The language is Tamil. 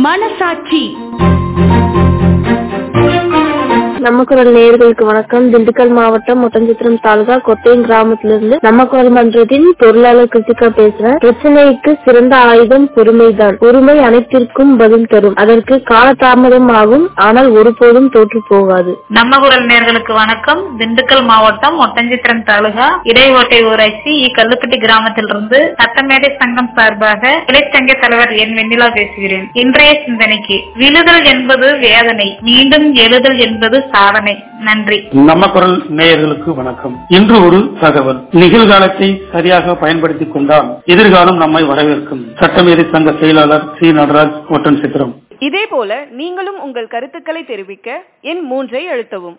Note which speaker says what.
Speaker 1: மனசாட்சி
Speaker 2: நம்ம குரல் நேயர்களுக்கு வணக்கம் திண்டுக்கல் மாவட்டம் ஒட்டஞ்சித்திரம் தாலுகா கொத்தையம் கிராமத்திலிருந்து நம்ம குரல் மன்றத்தின் பொருளாளர் கிருத்திகா பேசுறேன் பிரச்சனைக்கு சிறந்த ஆயுதம் பொறுமைதான் பொறுமை அனைத்திற்கும் பதில் தரும் அதற்கு காலதாமதம் ஆகும் ஆனால் ஒருபோதும் தோற்று போகாது
Speaker 3: நம்ம குரல் நேர்களுக்கு வணக்கம் திண்டுக்கல் மாவட்டம் ஒட்டஞ்சித்திரம் தாலுகா இடையோட்டை ஊராட்சி இ கல்லுப்பட்டி கிராமத்திலிருந்து சட்டமேடை சங்கம் சார்பாக கிளைச்சங்க தலைவர் என் வெண்ணிலா பேசுகிறேன் இன்றைய சிந்தனைக்கு விழுதல் என்பது வேதனை மீண்டும் எழுதல் என்பது சாதனை நன்றி
Speaker 4: நம்ம குரல் நேயர்களுக்கு வணக்கம் இன்று ஒரு தகவல் நிகழ்காலத்தை சரியாக பயன்படுத்திக் கொண்டால் எதிர்காலம் நம்மை வரவேற்கும் சட்டமேதை சங்க செயலாளர் சி நடராஜ் ஒட்டன் சித்திரம்
Speaker 5: இதேபோல நீங்களும் உங்கள் கருத்துக்களை தெரிவிக்க எண் மூன்றை அழுத்தவும்